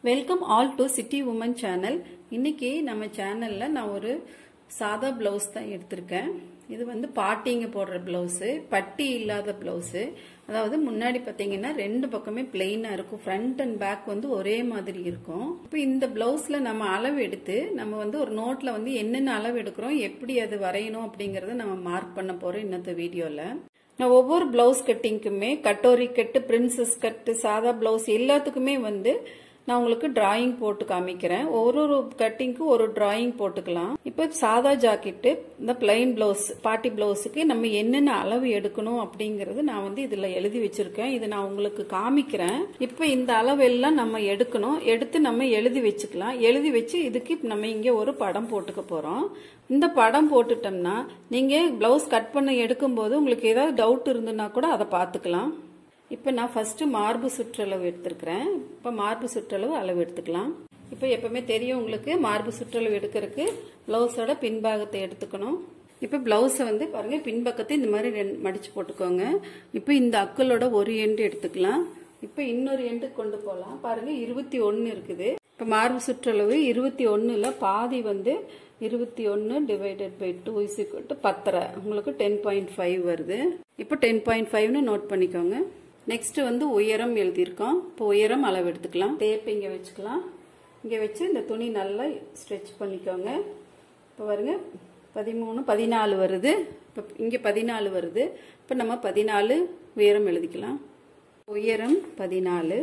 welcome all to city woman channel இன்னைக்கு நம்ம சேனல்ல நான் ஒரு சாதா பிளவுஸ் தான் எடுத்திருக்கேன் இது வந்து பாட்டிங்க போடுற பிளவுஸு பட்டி இல்லாத பிளவுஸு அதாவது முன்னாடி பார்த்தீங்கன்னா ரெண்டு பக்கமே பிளெயினா இருக்கும் ஃப்ரண்ட் அண்ட் பேக் வந்து ஒரே மாதிரி இருக்கும் இப்போ இந்த பிளவுஸ்ல நம்ம அளவு எடுத்து நம்ம வந்து ஒரு நோட்ல வந்து என்னென்ன அளவு எடுக்கிறோம் எப்படி அது வரையணும் அப்படிங்கறத நம்ம மார்க் பண்ண போறோம் இன்னத்த வீடியோல நான் ஒவ்வொரு பிளவுஸ் கட்டிங்க்குமே கட்டோரி கட்டு பிரின்சஸ் கட்டு சாதா பிளவுஸ் எல்லாத்துக்குமே வந்து நான் உங்களுக்கு டிராயிங் போட்டு காமிக்கிறேன் ஒரு ஒரு கட்டிங்க்கு ஒரு டிராயிங் போட்டுக்கலாம் இப்போ சாதா ஜாக்கெட்டு இந்த பிளைன் பிளவுஸ் பார்ட்டி பிளவுஸுக்கு நம்ம என்னென்ன அளவு எடுக்கணும் அப்படிங்கறது நான் வந்து இதுல எழுதி வச்சிருக்கேன் இது நான் உங்களுக்கு காமிக்கிறேன் இப்போ இந்த அளவு எல்லாம் நம்ம எடுக்கணும் எடுத்து நம்ம எழுதி வச்சுக்கலாம் எழுதி வச்சு இதுக்கு நம்ம இங்க ஒரு படம் போட்டுக்க போறோம் இந்த படம் போட்டுட்டோம்னா நீங்க பிளவுஸ் கட் பண்ண எடுக்கும்போது உங்களுக்கு ஏதாவது டவுட் இருந்துன்னா கூட அதை பார்த்துக்கலாம் இப்போ நான் ஃபர்ஸ்ட் மார்பு சுற்றளவு எடுத்திருக்கிறேன் இப்போ மார்பு சுற்றளவு அளவு எடுத்துக்கலாம் இப்போ எப்பவுமே தெரியும் உங்களுக்கு மார்பு சுற்றளவு எடுக்கிறதுக்கு பிளவுஸோட பின்பாகத்தை எடுத்துக்கணும் இப்போ பிளவுஸை வந்து பாருங்க பின்பக்கத்தை இந்த மாதிரி ரெண்டு மடிச்சு போட்டுக்கோங்க இப்போ இந்த அக்களோட ஒரு எண்டு எடுத்துக்கலாம் இப்போ இன்னொரு எண்டு கொண்டு போகலாம் பாருங்க இருபத்தி ஒன்று இருக்குது இப்போ மார்பு சுற்றளவு இருபத்தி ஒன்றில் பாதி வந்து இருபத்தி ஒன்று divided by two is to பத்தரை உங்களுக்கு டென் பாயிண்ட் ஃபைவ் வருது இப்போ டென் பாயிண்ட் ஃபைவ்னு நோட் பண்ணிக்கோங்க நெக்ஸ்ட் வந்து உயரம் எழுதியிருக்கோம் இப்போ உயரம் அளவு எடுத்துக்கலாம் டேப் இங்கே வச்சுக்கலாம் இங்கே வச்சு இந்த துணி நல்லா ஸ்ட்ரெச் பண்ணிக்கோங்க இப்போ பாருங்க பதிமூணு பதினாலு வருது இப்போ இங்கே பதினாலு வருது இப்போ நம்ம பதினாலு உயரம் எழுதிக்கலாம் உயரம் பதினாலு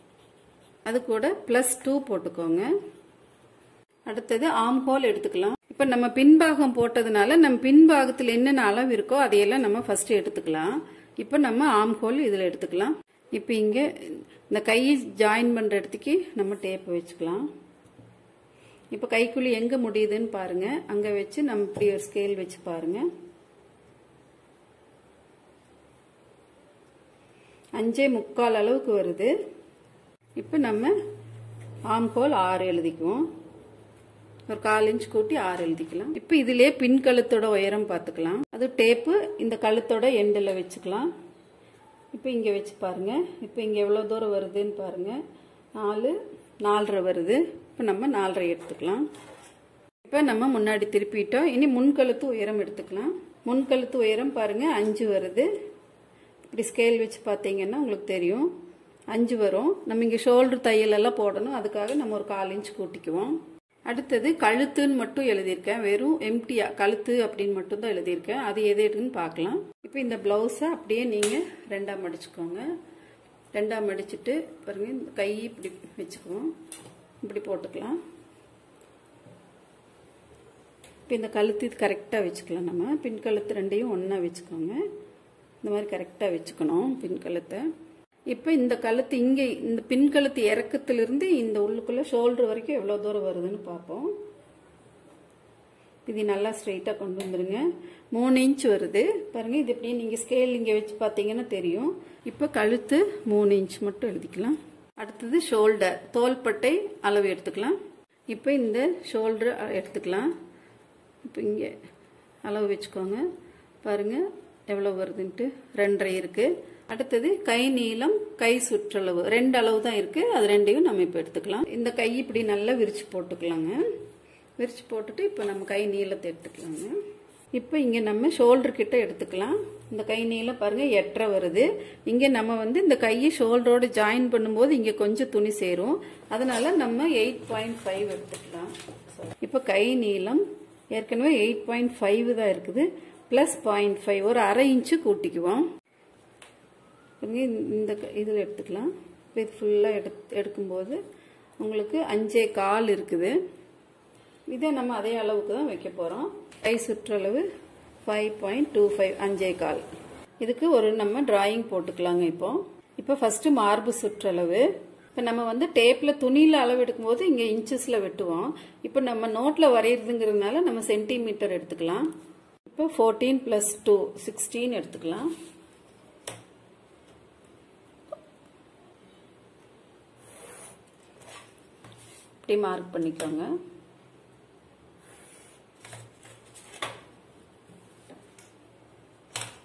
அது கூட ப்ளஸ் டூ போட்டுக்கோங்க அடுத்தது ஆம் ஹோல் எடுத்துக்கலாம் இப்போ நம்ம பின்பாகம் போட்டதுனால நம்ம பின்பாகத்தில் என்னென்ன அளவு இருக்கோ அதையெல்லாம் நம்ம ஃபர்ஸ்ட் எடுத்துக்கலாம் இப்போ நம்ம ஆம் ஹோல் இதில் எடுத்துக்கலாம் இப்போ இங்கே இந்த கை ஜாயின் பண்ணுற இடத்துக்கு நம்ம டேப் வச்சுக்கலாம் இப்போ கைக்குழி எங்கே முடியுதுன்னு பாருங்க அங்கே வச்சு நம்ம இப்படி ஒரு ஸ்கேல் வச்சு பாருங்க அஞ்சே முக்கால் அளவுக்கு வருது இப்போ நம்ம ஆம் ஹோல் ஆறு எழுதிக்குவோம் ஒரு கால் இன்ச் கூட்டி ஆறு எழுதிக்கலாம் இப்போ இதுலயே பின் கழுத்தோட உயரம் பார்த்துக்கலாம் அது டேப்பு இந்த கழுத்தோட எண்டில் வச்சுக்கலாம் இப்போ இங்கே வச்சு பாருங்க இப்போ இங்கே எவ்வளோ தூரம் வருதுன்னு பாருங்க நாலு நாலரை வருது இப்போ நம்ம நாலரை எடுத்துக்கலாம் இப்போ நம்ம முன்னாடி திருப்பிட்டோம் இனி முன்கழுத்து உயரம் எடுத்துக்கலாம் முன்கழுத்து உயரம் பாருங்க அஞ்சு வருது இப்படி ஸ்கேல் வச்சு பார்த்தீங்கன்னா உங்களுக்கு தெரியும் அஞ்சு வரும் நம்ம இங்கே ஷோல்டர் தையல் எல்லாம் போடணும் அதுக்காக நம்ம ஒரு கால் இன்ச் கூட்டிக்குவோம் அடுத்தது கழுத்துன்னு மட்டும் எழுதியிருக்கேன் வெறும் எம்டியா கழுத்து அப்படின்னு மட்டும் தான் எழுதியிருக்கேன் அது எது எதுன்னு பார்க்கலாம் இப்போ இந்த பிளவுஸை அப்படியே நீங்கள் ரெண்டாக மடிச்சுக்கோங்க ரெண்டாக மடிச்சுட்டு பாருங்க இந்த கை இப்படி வச்சுக்குவோம் இப்படி போட்டுக்கலாம் இப்போ இந்த கழுத்து இது கரெக்டாக வச்சுக்கலாம் நம்ம பின் கழுத்து ரெண்டையும் ஒன்றா வச்சுக்கோங்க இந்த மாதிரி கரெக்டாக வச்சுக்கணும் பின் கழுத்தை இப்போ இந்த கழுத்து இங்கே இந்த பின் கழுத்து இறக்கத்திலிருந்து இந்த உள்ளுக்குள்ள ஷோல்டர் வரைக்கும் எவ்வளோ தூரம் வருதுன்னு பார்ப்போம் இது நல்லா ஸ்ட்ரைட்டாக கொண்டு வந்துருங்க மூணு இன்ச் வருது பாருங்க இது எப்படியும் நீங்கள் ஸ்கேல் இங்கே வச்சு பார்த்தீங்கன்னா தெரியும் இப்போ கழுத்து மூணு இன்ச் மட்டும் எழுதிக்கலாம் அடுத்தது ஷோல்டர் தோள்பட்டை அளவு எடுத்துக்கலாம் இப்போ இந்த ஷோல்டர் எடுத்துக்கலாம் இப்போ இங்கே அளவு வச்சுக்கோங்க பாருங்க எவ்வளோ வருதுன்ட்டு ரெண்டரை இருக்குது அடுத்தது கை நீளம் கை சுற்றளவு ரெண்டு அளவு தான் இருக்கு அது ரெண்டையும் நம்ம இப்போ எடுத்துக்கலாம் இந்த கை இப்படி நல்லா விரிச்சு போட்டுக்கலாங்க விரிச்சு போட்டுட்டு இப்போ நம்ம கை நீளத்தை எடுத்துக்கலாங்க இப்போ இங்கே நம்ம ஷோல்டர் கிட்ட எடுத்துக்கலாம் இந்த கை நீளம் பாருங்க எட்டரை வருது இங்கே நம்ம வந்து இந்த கையை ஷோல்டரோட ஜாயின் பண்ணும்போது இங்கே கொஞ்சம் துணி சேரும் அதனால நம்ம எயிட் பாயிண்ட் ஃபைவ் எடுத்துக்கலாம் இப்போ கை நீளம் ஏற்கனவே எயிட் பாயிண்ட் ஃபைவ் தான் இருக்குது ப்ளஸ் பாயிண்ட் ஃபைவ் ஒரு அரை இன்ச்சு கூட்டிக்குவோம் இந்த இதில் எடுத்துக்கலாம் இது ஃபுல்லாக எடு எடுக்கும்போது உங்களுக்கு அஞ்சே கால் இருக்குது இதே நம்ம அதே அளவுக்கு தான் வைக்க போகிறோம் கை சுற்றளவு ஃபைவ் பாயிண்ட் டூ ஃபைவ் அஞ்சே கால் இதுக்கு ஒரு நம்ம டிராயிங் போட்டுக்கலாங்க இப்போ இப்போ ஃபஸ்ட்டு மார்பு சுற்றளவு இப்போ நம்ம வந்து டேப்பில் துணியில் அளவு எடுக்கும்போது இங்கே இன்ச்சஸில் வெட்டுவோம் இப்போ நம்ம நோட்டில் வரைகிறதுங்கிறதுனால நம்ம சென்டிமீட்டர் எடுத்துக்கலாம் இப்போ ஃபோர்டீன் ப்ளஸ் டூ சிக்ஸ்டீன் எடுத்துக்கலாம் இப்படி மார்க் பண்ணிக்கோங்க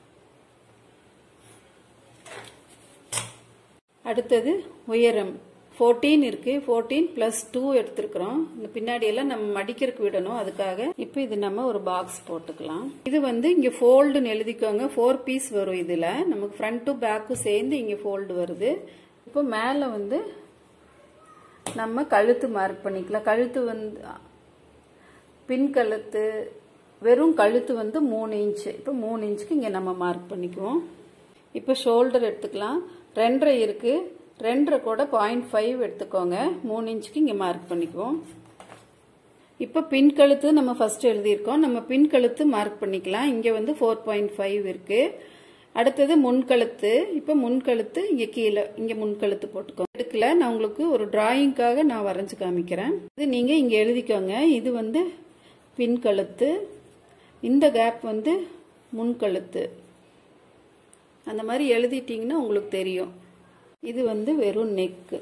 அடுத்தது உயரம் ஃபோர்டீன் இருக்கு ஃபோர்டீன் பிளஸ் டூ எடுத்திருக்கிறோம் இந்த பின்னாடி எல்லாம் நம்ம மடிக்கிறதுக்கு விடணும் அதுக்காக இப்போ இது நம்ம ஒரு பாக்ஸ் போட்டுக்கலாம் இது வந்து இங்க ஃபோல்டுன்னு எழுதிக்கோங்க ஃபோர் பீஸ் வரும் இதுல நமக்கு ஃப்ரண்ட்டும் பேக்கும் சேர்ந்து இங்க ஃபோல்டு வருது இப்போ மேலே வந்து நம்ம கழுத்து மார்க் பண்ணிக்கலாம் கழுத்து வந்து பின் கழுத்து வெறும் கழுத்து வந்து மூணு இன்ச்சு இப்போ மூணு இன்ச்சுக்கு இங்கே நம்ம மார்க் பண்ணிக்குவோம் இப்போ ஷோல்டர் எடுத்துக்கலாம் ரெண்டரை இருக்கு ரெண்டரை கூட பாயிண்ட் ஃபைவ் எடுத்துக்கோங்க மூணு இன்ச்சுக்கு இங்கே மார்க் பண்ணிக்குவோம் இப்போ பின் கழுத்து நம்ம ஃபர்ஸ்ட் எழுதியிருக்கோம் நம்ம பின் கழுத்து மார்க் பண்ணிக்கலாம் இங்கே வந்து ஃபோர் பாயிண்ட் ஃபைவ் இருக்கு அடுத்தது முன்கழுத்து இப்போ முன்கழுத்து இங்கே கீழே இங்கே முன்கழுத்து போட்டுக்கோங்க எடுக்கல நான் உங்களுக்கு ஒரு டிராயிங்காக நான் வரைஞ்சு காமிக்கிறேன் இது நீங்கள் இங்கே எழுதிக்கோங்க இது வந்து பின் கழுத்து இந்த கேப் வந்து முன்கழுத்து அந்த மாதிரி எழுதிட்டீங்கன்னா உங்களுக்கு தெரியும் இது வந்து வெறும் நெக்கு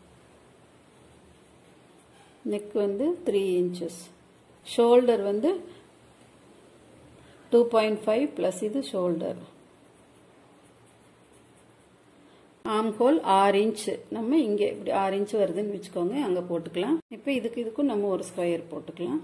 நெக் வந்து த்ரீ இன்ச்சஸ் ஷோல்டர் வந்து டூ பாயிண்ட் ஃபைவ் ப்ளஸ் இது ஷோல்டர் ஆம் ஹோல் ஆறு இன்ச் நம்ம இங்கே இப்படி ஆறு இன்ச் வருதுன்னு வச்சுக்கோங்க அங்கே போட்டுக்கலாம் இப்போ இதுக்கு இதுக்கும் நம்ம ஒரு ஸ்கொயர் போட்டுக்கலாம்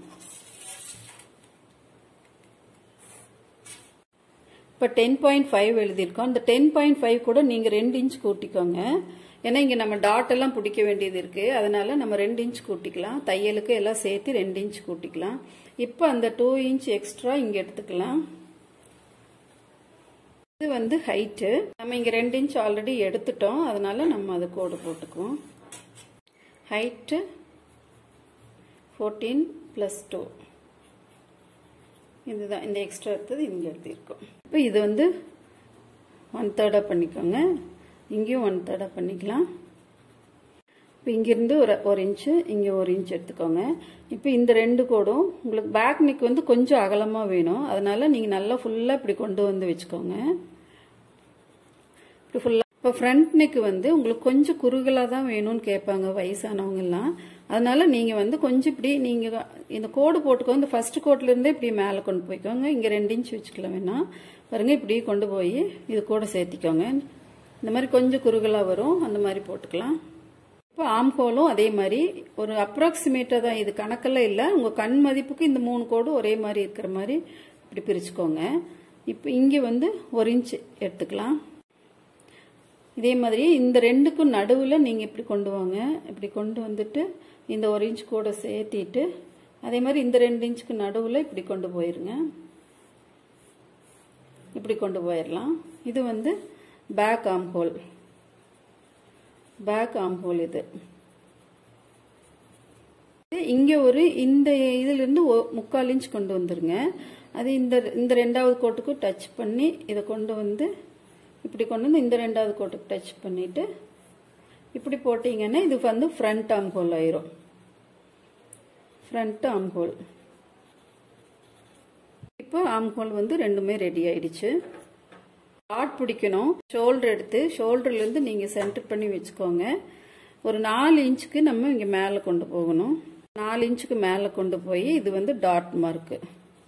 இப்போ டென் பாயிண்ட் ஃபைவ் எழுதியிருக்கோம் இந்த டென் பாயிண்ட் ஃபைவ் கூட நீங்கள் ரெண்டு இன்ச் கூட்டிக்கோங்க ஏன்னா இங்கே நம்ம டாட் எல்லாம் பிடிக்க வேண்டியது இருக்கு அதனால நம்ம ரெண்டு இன்ச் கூட்டிக்கலாம் தையலுக்கு எல்லாம் சேர்த்து ரெண்டு இன்ச் கூட்டிக்கலாம் இப்போ அந்த டூ இன்ச் எக்ஸ்ட்ரா இங்கே எடுத்துக்கலாம் இது வந்து ஹைட்டு நம்ம இங்கே ரெண்டு இன்ச் ஆல்ரெடி எடுத்துட்டோம் அதனால நம்ம அது கோடு போட்டுக்குவோம் ஹைட்டு ஃபோர்டீன் ப்ளஸ் டூ இதுதான் இந்த எக்ஸ்ட்ரா எடுத்தது இங்கே எழுதியிருக்கோம் இப்போ இது வந்து ஒன் தேர்டாக பண்ணிக்கோங்க இங்கேயும் ஒன் தேர்டாக பண்ணிக்கலாம் இப்போ இங்கேருந்து ஒரு ஒரு இன்ச்சு இங்கே ஒரு இன்ச் எடுத்துக்கோங்க இப்போ இந்த ரெண்டு கோடும் உங்களுக்கு பேக் நெக் வந்து கொஞ்சம் அகலமாக வேணும் அதனால நீங்கள் நல்லா ஃபுல்லாக இப்படி கொண்டு வந்து வச்சுக்கோங்க இப்படி ஃபுல்லாக இப்போ ஃப்ரண்ட் நெக் வந்து உங்களுக்கு கொஞ்சம் குறுகலாக தான் வேணும்னு கேட்பாங்க வயசானவங்க எல்லாம் அதனால நீங்கள் வந்து கொஞ்சம் இப்படி நீங்கள் இந்த கோடு போட்டுக்கோ இந்த ஃபர்ஸ்ட் கோட்லேருந்தே இப்படி மேலே கொண்டு போய்க்கோங்க இங்கே ரெண்டு இன்ச் வச்சுக்கலாம் வேணா பாருங்க இப்படி கொண்டு போய் இது கூட சேர்த்திக்கோங்க இந்த மாதிரி கொஞ்சம் குறுகலாக வரும் அந்த மாதிரி போட்டுக்கலாம் இப்போ ஆம்கோலும் அதே மாதிரி ஒரு அப்ராக்சிமேட்டாக தான் இது கணக்கெல்லாம் இல்லை உங்கள் கண் மதிப்புக்கு இந்த மூணு கோடு ஒரே மாதிரி இருக்கிற மாதிரி இப்படி பிரிச்சுக்கோங்க இப்போ இங்கே வந்து ஒரு இன்ச் எடுத்துக்கலாம் இதே மாதிரி இந்த ரெண்டுக்கும் நடுவில் நீங்கள் இப்படி கொண்டு வாங்க இப்படி கொண்டு வந்துட்டு இந்த ஒரு இன்ச் கூட சேர்த்திட்டு அதே மாதிரி இந்த ரெண்டு இன்ச்சுக்கு நடுவில் இப்படி கொண்டு போயிருங்க இப்படி கொண்டு போயிடலாம் இது வந்து பேக் ஆம் ஹோல் பேக் ஆம் ஹோல் இது இங்க ஒரு இந்த இதுல இருந்து முக்கால் இன்ச் கொண்டு வந்துருங்க அது இந்த இந்த ரெண்டாவது கோட்டுக்கும் டச் பண்ணி இதை கொண்டு வந்து இப்படி கொண்டு வந்து இந்த ரெண்டாவது கோட்டுக்கு டச் பண்ணிட்டு இப்படி போட்டீங்கன்னா இது வந்து ஃப்ரண்ட் ஆம் ஹோல் ஆயிரும் ஃப்ரண்ட் ஆம் ஹோல் இப்போ ஆம் ஹோல் வந்து ரெண்டுமே ரெடி ஆயிடுச்சு டாட் பிடிக்கணும் ஷோல்டர் எடுத்து ஷோல்டர்லேருந்து நீங்கள் சென்டர் பண்ணி வச்சுக்கோங்க ஒரு நாலு இன்ச்சுக்கு நம்ம இங்கே மேலே கொண்டு போகணும் நாலு இன்ச்சுக்கு மேலே கொண்டு போய் இது வந்து டாட் மார்க்கு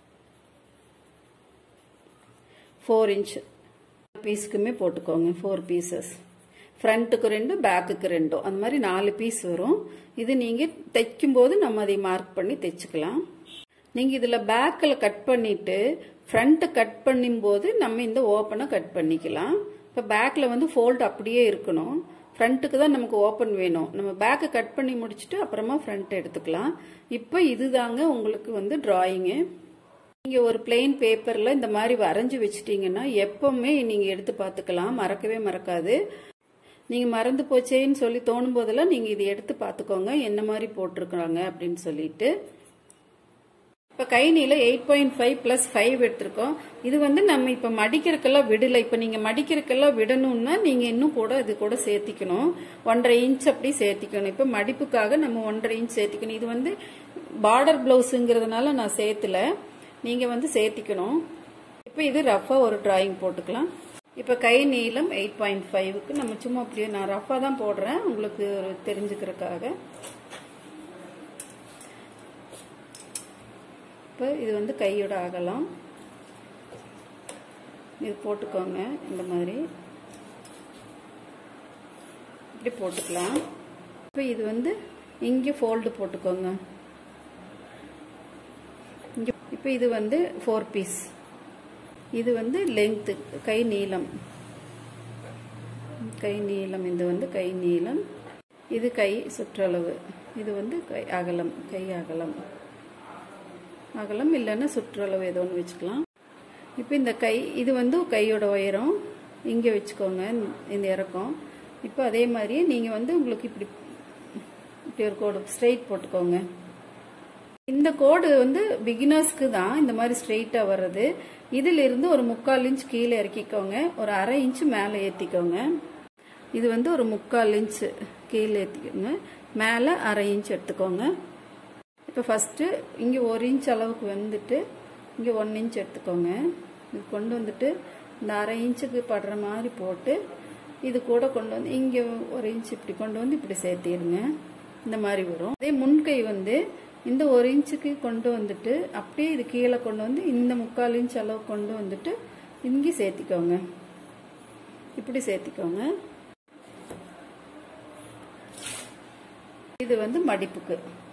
ஃபோர் இன்ச் பீஸுக்குமே போட்டுக்கோங்க ஃபோர் பீசஸ் ஃப்ரண்ட்டுக்கு ரெண்டு பேக்குக்கு ரெண்டும் அந்த மாதிரி நாலு பீஸ் வரும் இது நீங்கள் தைக்கும்போது நம்ம அதை மார்க் பண்ணி தைச்சுக்கலாம் நீங்கள் இதில் பேக்கில் கட் பண்ணிட்டு ஃப்ரண்ட்டை கட் பண்ணும்போது நம்ம இந்த ஓப்பனை கட் பண்ணிக்கலாம் இப்போ பேக்கில் வந்து ஃபோல்டு அப்படியே இருக்கணும் ஃப்ரண்ட்டுக்கு தான் நமக்கு ஓப்பன் வேணும் நம்ம பேக்கை கட் பண்ணி முடிச்சுட்டு அப்புறமா ஃப்ரண்ட் எடுத்துக்கலாம் இப்போ இதுதாங்க உங்களுக்கு வந்து டிராயிங்கு நீங்கள் ஒரு பிளெயின் பேப்பரில் இந்த மாதிரி வரைஞ்சி வச்சிட்டிங்கன்னா எப்பவுமே நீங்கள் எடுத்து பார்த்துக்கலாம் மறக்கவே மறக்காது நீங்கள் மறந்து போச்சேன்னு சொல்லி தோணும் போதெல்லாம் நீங்கள் இதை எடுத்து பார்த்துக்கோங்க என்ன மாதிரி போட்டிருக்கிறாங்க அப்படின்னு சொல்லிட்டு இப்போ கை நீளம் eight point five plus five எடுத்திருக்கோம் இது வந்து நம்ம இப்போ மடிக்கிறதுக்கெல்லாம் விடலை இப்போ நீங்கள் மடிக்கிறதுக்கெல்லாம் விடணும்னா நீங்கள் இன்னும் கூட இது கூட சேர்த்திக்கணும் ஒன்றரை இன்ச் அப்படி சேர்த்திக்கணும் இப்போ மடிப்புக்காக நம்ம ஒன்றரை இன்ச் சேர்த்திக்கணும் இது வந்து பார்டர் பிளவுஸுங்கிறதுனால நான் சேர்த்துல நீங்கள் வந்து சேர்த்திக்கணும் இப்போ இது ரஃபாக ஒரு டிராயிங் போட்டுக்கலாம் இப்போ கை நீளம் எயிட் பாயிண்ட் ஃபைவுக்கு நம்ம சும்மா அப்படியே நான் ரஃபாக தான் போடுறேன் உங்களுக்கு ஒரு தெரிஞ்சுக்கிறதுக்காக இப்போ இது வந்து கையோட அகலம் இது போட்டுக்கோங்க இந்த மாதிரி இப்படி போட்டுக்கலாம் இப்போ இது வந்து இங்கே ஃபோல்டு போட்டுக்கோங்க இங்கே இப்போ இது வந்து ஃபோர் பீஸ் இது வந்து லெங்க்த்து கை நீளம் கை நீளம் இது வந்து கை நீளம் இது கை சுற்றளவு இது வந்து கை அகலம் கை அகலம் அகலம் இல்லைன்னா சுற்றளவு ஏதோ ஒன்று வச்சுக்கலாம் இப்போ இந்த கை இது வந்து கையோட உயரம் இங்கே வச்சுக்கோங்க இந்த இறக்கம் இப்போ அதே மாதிரியே நீங்கள் வந்து உங்களுக்கு இப்படி இப்படி ஒரு கோடு ஸ்ட்ரெயிட் போட்டுக்கோங்க இந்த கோடு வந்து பிகினர்ஸ்க்கு தான் இந்த மாதிரி ஸ்ட்ரெயிட்டாக வர்றது இதிலிருந்து ஒரு முக்கால் இன்ச் கீழே இறக்கிக்கோங்க ஒரு அரை இன்ச் மேலே ஏற்றிக்கோங்க இது வந்து ஒரு முக்கால் இன்ச் கீழே ஏற்றிக்கோங்க மேலே அரை இன்ச் எடுத்துக்கோங்க இப்போ ஃபஸ்ட்டு இங்கே ஒரு இன்ச் அளவுக்கு வந்துட்டு இங்கே ஒன் இன்ச் எடுத்துக்கோங்க இது கொண்டு வந்துட்டு இந்த அரை இன்ச்சுக்கு படுற மாதிரி போட்டு இது கூட கொண்டு வந்து இங்கே ஒரு இன்ச் இப்படி கொண்டு வந்து இப்படி சேர்த்திடுங்க இந்த மாதிரி வரும் அதே முன்கை வந்து இந்த ஒரு இன்ச்சுக்கு கொண்டு வந்துட்டு அப்படியே இது கீழே கொண்டு வந்து இந்த முக்கால் இன்ச் அளவு கொண்டு வந்துட்டு இங்கே சேர்த்திக்கோங்க இப்படி சேர்த்திக்கோங்க இது வந்து மடிப்புக்கு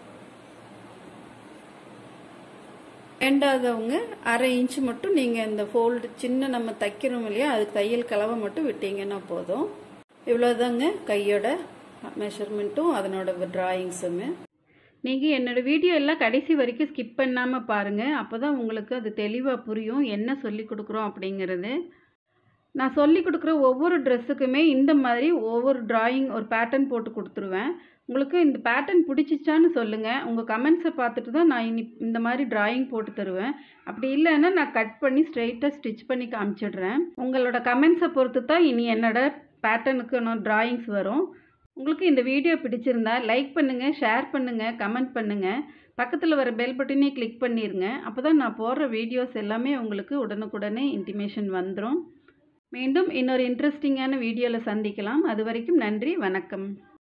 வேண்டாதவங்க அரை இன்ச் மட்டும் நீங்கள் இந்த ஃபோல்டு சின்ன நம்ம தைக்கிறோம் இல்லையா அதுக்கு தையல் கலவை மட்டும் விட்டீங்கன்னா போதும் இவ்வளோதாங்க கையோட மெஷர்மெண்ட்டும் அதனோட டிராயிங்ஸுமே நீங்கள் என்னோட வீடியோ எல்லாம் கடைசி வரைக்கும் ஸ்கிப் பண்ணாமல் பாருங்கள் அப்போ தான் உங்களுக்கு அது தெளிவாக புரியும் என்ன சொல்லி கொடுக்குறோம் அப்படிங்கிறது நான் சொல்லி கொடுக்குற ஒவ்வொரு ட்ரெஸ்ஸுக்குமே இந்த மாதிரி ஒவ்வொரு டிராயிங் ஒரு பேட்டர்ன் போட்டு கொடுத்துருவேன் உங்களுக்கு இந்த பேட்டர்ன் பிடிச்சிச்சான்னு சொல்லுங்கள் உங்கள் கமெண்ட்ஸை பார்த்துட்டு தான் நான் இனி இந்த மாதிரி டிராயிங் போட்டு தருவேன் அப்படி இல்லைன்னா நான் கட் பண்ணி ஸ்ட்ரெயிட்டாக ஸ்டிச் பண்ணி காமிச்சிடுறேன் உங்களோட கமெண்ட்ஸை பொறுத்து தான் இனி என்னோட பேட்டர்னுக்கு டிராயிங்ஸ் வரும் உங்களுக்கு இந்த வீடியோ பிடிச்சிருந்தா லைக் பண்ணுங்கள் ஷேர் பண்ணுங்கள் கமெண்ட் பண்ணுங்கள் பக்கத்தில் வர பெல் பட்டனே கிளிக் பண்ணிடுங்க அப்போ தான் நான் போடுற வீடியோஸ் எல்லாமே உங்களுக்கு உடனுக்குடனே இன்டிமேஷன் வந்துடும் மீண்டும் இன்னொரு இன்ட்ரெஸ்டிங்கான வீடியோவில் சந்திக்கலாம் அது வரைக்கும் நன்றி வணக்கம்